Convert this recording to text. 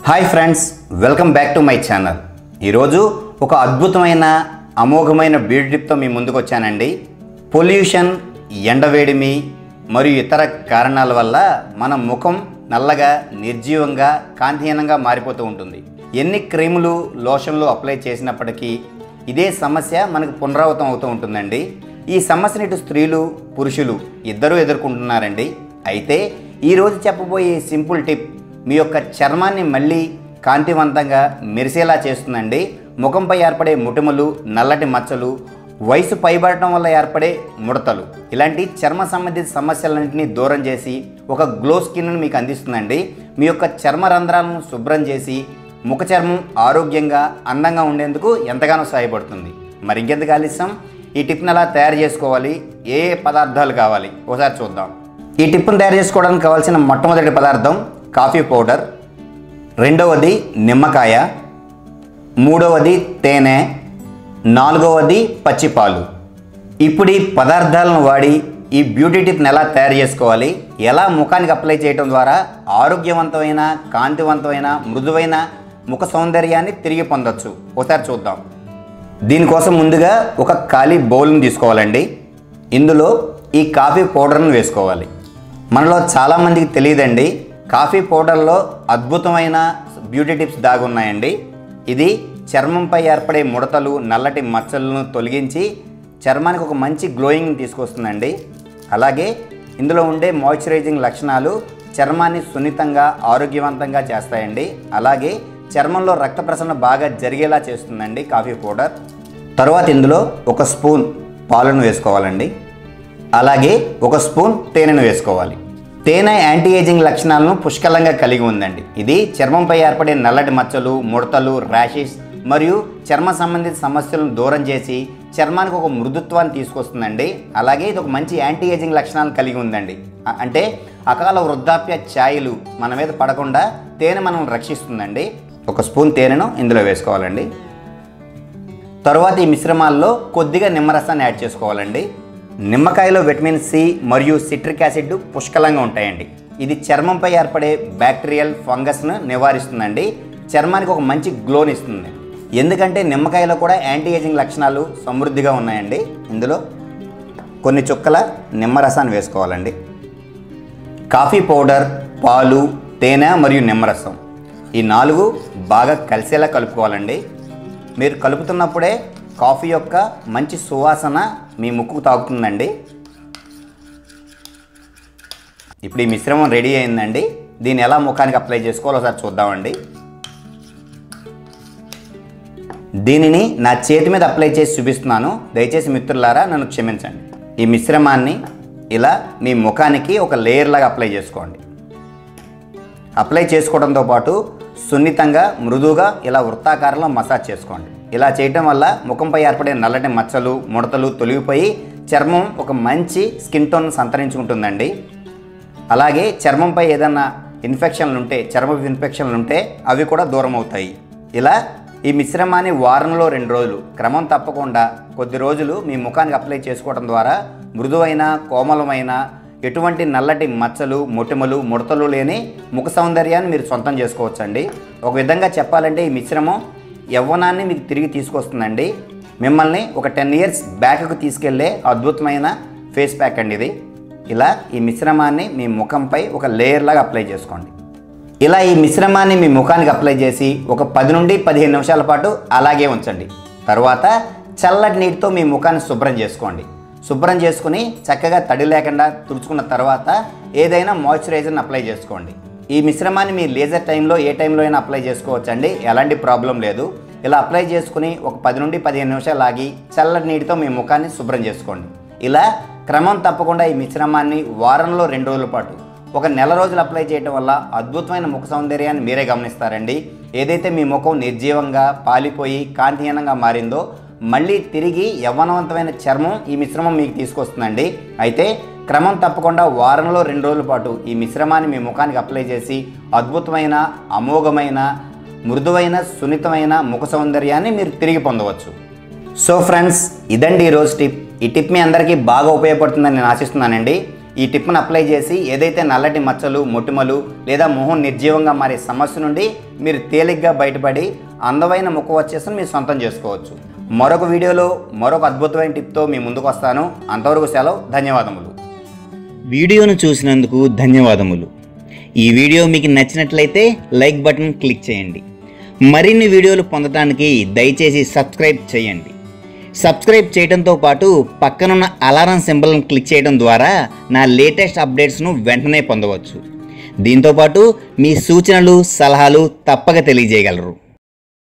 hi friends welcome back to my channel ఈరోజు ఒక అద్భుతమైన అమోఘమైన బ్యూటీ టిప్తో మీ ముందుకు వచ్చానండి పొల్యూషన్ ఎండవేడిమి మరియు ఇతర కారణాల వల్ల మన ముఖం నల్లగా నిర్జీవంగా కాంతిహీనంగా మారిపోతూ ఉంటుంది ఎన్ని క్రీములు లోషన్లు అప్లై చేసినప్పటికీ ఇదే సమస్య మనకు పునరావృతం అవుతూ ఉంటుందండి ఈ సమస్యని ఇటు స్త్రీలు పురుషులు ఇద్దరూ ఎదుర్కొంటున్నారండి అయితే ఈరోజు చెప్పబోయే సింపుల్ టిప్ మీ యొక్క చర్మాన్ని మళ్ళీ కాంతివంతంగా మెరిసేలా చేస్తుందండి ముఖంపై ఏర్పడే ముటిమలు నల్లటి మచ్చలు వయసు పైబడటం వల్ల ఏర్పడే ముడతలు ఇలాంటి చర్మ సంబంధిత సమస్యలన్నింటినీ దూరం చేసి ఒక గ్లో స్కిన్ను మీకు అందిస్తుందండి మీ యొక్క చర్మ రంధ్రాలను శుభ్రం చేసి ముఖ చర్మం ఆరోగ్యంగా అందంగా ఉండేందుకు ఎంతగానో సహాయపడుతుంది మరి ఇంకెందుకు ఆలస్యం ఈ టిప్ని ఎలా తయారు చేసుకోవాలి ఏ ఏ పదార్థాలు కావాలి ఒకసారి చూద్దాం ఈ టిప్ను తయారు చేసుకోవడానికి కావాల్సిన మొట్టమొదటి పదార్థం కాఫీ పౌడర్ రెండవది నిమ్మకాయ మూడవది తేనె నాలుగవది పచ్చిపాలు ఇప్పుడు ఈ పదార్థాలను వాడి ఈ బ్యూటీ టిప్ని ఎలా తయారు చేసుకోవాలి ఎలా ముఖానికి అప్లై చేయడం ద్వారా ఆరోగ్యవంతమైన కాంతివంతమైన మృదువైన ముఖ సౌందర్యాన్ని తిరిగి పొందొచ్చు ఒకసారి చూద్దాం దీనికోసం ముందుగా ఒక ఖాళీ బౌల్ని తీసుకోవాలండి ఇందులో ఈ కాఫీ పౌడర్ను వేసుకోవాలి మనలో చాలామందికి తెలియదండి కాఫీ పౌడర్లో అద్భుతమైన బ్యూటీ టిప్స్ దాగి ఉన్నాయండి ఇది చర్మంపై ఏర్పడే ముడతలు నల్లటి మచ్చలను తొలగించి చర్మానికి ఒక మంచి గ్లోయింగ్ తీసుకొస్తుందండి అలాగే ఇందులో ఉండే మాయిశ్చరైజింగ్ లక్షణాలు చర్మాన్ని సున్నితంగా ఆరోగ్యవంతంగా చేస్తాయండి అలాగే చర్మంలో రక్త ప్రసరణ బాగా జరిగేలా చేస్తుందండి కాఫీ పౌడర్ తర్వాత ఇందులో ఒక స్పూన్ పాలను వేసుకోవాలండి అలాగే ఒక స్పూన్ తేనెను వేసుకోవాలి తేనె యాంటీ ఏజింగ్ లక్షణాలను పుష్కలంగా కలిగి ఉందండి ఇది చర్మంపై ఏర్పడే నల్లటి మచ్చలు ముడతలు ర్యాషెస్ మరియు చర్మ సంబంధిత సమస్యలను దూరం చేసి చర్మానికి ఒక మృదుత్వాన్ని తీసుకొస్తుందండి అలాగే ఇది ఒక మంచి యాంటీ ఏజింగ్ లక్షణాలను కలిగి ఉందండి అ- అంటే అకాల వృద్ధాప్య ఛాయలు మన మీద పడకుండా తేనె మనల్ని రక్షిస్తుందండి ఒక స్పూన్ తేనెను ఇందులో వేసుకోవాలండి తరువాత ఈ మిశ్రమాల్లో కొద్దిగా నిమ్మరసాన్ని యాడ్ చేసుకోవాలండి నిమ్మకాయలో విటమిన్ సి మరియు సిట్రిక్ యాసిడ్ పుష్కలంగా ఉంటాయండి ఇది చర్మంపై ఏర్పడే బ్యాక్టీరియల్ ఫంగస్ను నివారిస్తుందండి చర్మానికి ఒక మంచి గ్లోని ఇస్తుంది ఎందుకంటే నిమ్మకాయలో కూడా యాంటీ ఏజింగ్ లక్షణాలు సమృద్ధిగా ఉన్నాయండి ఇందులో కొన్ని చుక్కల నిమ్మరసాన్ని వేసుకోవాలండి కాఫీ పౌడర్ పాలు తేనె మరియు నిమ్మరసం ఈ నాలుగు బాగా కలిసేలా కలుపుకోవాలండి మీరు కలుపుతున్నప్పుడే కాఫీ యొక్క మంచి సువాసన మీ ముక్కుకు తాకుతుందండి ఇప్పుడు ఈ మిశ్రమం రెడీ అయిందండి దీన్ని ఎలా ముఖానికి అప్లై చేసుకోవాలో ఒకసారి చూద్దామండి దీనిని నా చేతి మీద అప్లై చేసి చూపిస్తున్నాను దయచేసి మిత్రులారా నన్ను క్షమించండి ఈ మిశ్రమాన్ని ఇలా మీ ముఖానికి ఒక లేయర్ లాగా అప్లై చేసుకోండి అప్లై చేసుకోవడంతో పాటు సున్నితంగా మృదువుగా ఇలా వృత్తాకారంలో మసాజ్ చేసుకోండి ఇలా చేయటం వల్ల ముఖంపై ఏర్పడే నల్లటి మచ్చలు ముడతలు తొలగిపోయి చర్మం ఒక మంచి స్కిన్ టోన్ సంతరించుకుంటుందండి అలాగే చర్మంపై ఏదన్నా ఇన్ఫెక్షన్లు ఉంటే చర్మపు ఇన్ఫెక్షన్లు ఉంటే అవి కూడా దూరం అవుతాయి ఇలా ఈ మిశ్రమాన్ని వారంలో రెండు రోజులు క్రమం తప్పకుండా కొద్ది రోజులు మీ ముఖానికి అప్లై చేసుకోవడం ద్వారా మృదువైన కోమలమైన ఎటువంటి నల్లటి మచ్చలు మొటిమలు ముడతలు లేని ముఖ సౌందర్యాన్ని మీరు సొంతం చేసుకోవచ్చండి ఒక విధంగా చెప్పాలంటే ఈ మిశ్రమం యవ్వనాన్ని మీకు తిరిగి తీసుకొస్తుందండి మిమ్మల్ని ఒక టెన్ ఇయర్స్ బ్యాక్కు తీసుకెళ్లే అద్భుతమైన ఫేస్ ప్యాక్ అండి ఇది ఇలా ఈ మిశ్రమాన్ని మీ ముఖంపై ఒక లేయర్ లాగా అప్లై చేసుకోండి ఇలా ఈ మిశ్రమాన్ని మీ ముఖానికి అప్లై చేసి ఒక పది నుండి పదిహేను నిమిషాల పాటు అలాగే ఉంచండి తర్వాత చల్లటి నీటితో మీ ముఖాన్ని శుభ్రం చేసుకోండి శుభ్రం చేసుకుని చక్కగా తడి లేకుండా తుడుచుకున్న తర్వాత ఏదైనా మాయిశ్చరైజర్ని అప్లై చేసుకోండి ఈ మిశ్రమాన్ని మీ లేజర్ టైంలో ఏ టైంలో అయినా అప్లై చేసుకోవచ్చండి ఎలాంటి ప్రాబ్లం లేదు ఇలా అప్లై చేసుకుని ఒక పది నుండి పదిహేను నిమిషాలు ఆగి చల్లటి నీటితో మీ ముఖాన్ని శుభ్రం చేసుకోండి ఇలా క్రమం తప్పకుండా ఈ మిశ్రమాన్ని వారంలో రెండు రోజుల పాటు ఒక నెల రోజులు అప్లై చేయడం వల్ల అద్భుతమైన ముఖ సౌందర్యాన్ని మీరే గమనిస్తారండి ఏదైతే మీ ముఖం నిర్జీవంగా పాలిపోయి కాంతిహీనంగా మారిందో మళ్ళీ తిరిగి యవ్వనవంతమైన చర్మం ఈ మిశ్రమం మీకు తీసుకొస్తుందండి అయితే క్రమం తప్పకుండా వారంలో రెండు రోజుల పాటు ఈ మిశ్రమాన్ని మీ ముఖానికి అప్లై చేసి అద్భుతమైన అమోఘమైన మృదువైన సున్నితమైన ముఖ సౌందర్యాన్ని మీరు తిరిగి పొందవచ్చు సో ఫ్రెండ్స్ ఇదండి ఈరోజు టిప్ ఈ టిప్ మీ అందరికీ బాగా ఉపయోగపడుతుందని నేను ఆశిస్తున్నానండి ఈ టిప్ను అప్లై చేసి ఏదైతే నల్లటి మచ్చలు మొటిమలు లేదా మొహం నిర్జీవంగా మారే సమస్య నుండి మీరు తేలిగ్గా బయటపడి అందమైన ముఖ వచ్చేసి మీరు సొంతం చేసుకోవచ్చు మరొక వీడియోలో మరొక అద్భుతమైన టిప్తో మీ ముందుకు వస్తాను అంతవరకు సెలవు ధన్యవాదములు వీడియోను చూసినందుకు ధన్యవాదములు ఈ వీడియో మీకు నచ్చినట్లయితే లైక్ బటన్ క్లిక్ చేయండి మరిన్ని వీడియోలు పొందడానికి దయచేసి సబ్స్క్రైబ్ చేయండి సబ్స్క్రైబ్ చేయడంతో పాటు పక్కనున్న అలారం సింబల్ని క్లిక్ చేయడం ద్వారా నా లేటెస్ట్ అప్డేట్స్ను వెంటనే పొందవచ్చు దీంతోపాటు మీ సూచనలు సలహాలు తప్పక తెలియజేయగలరు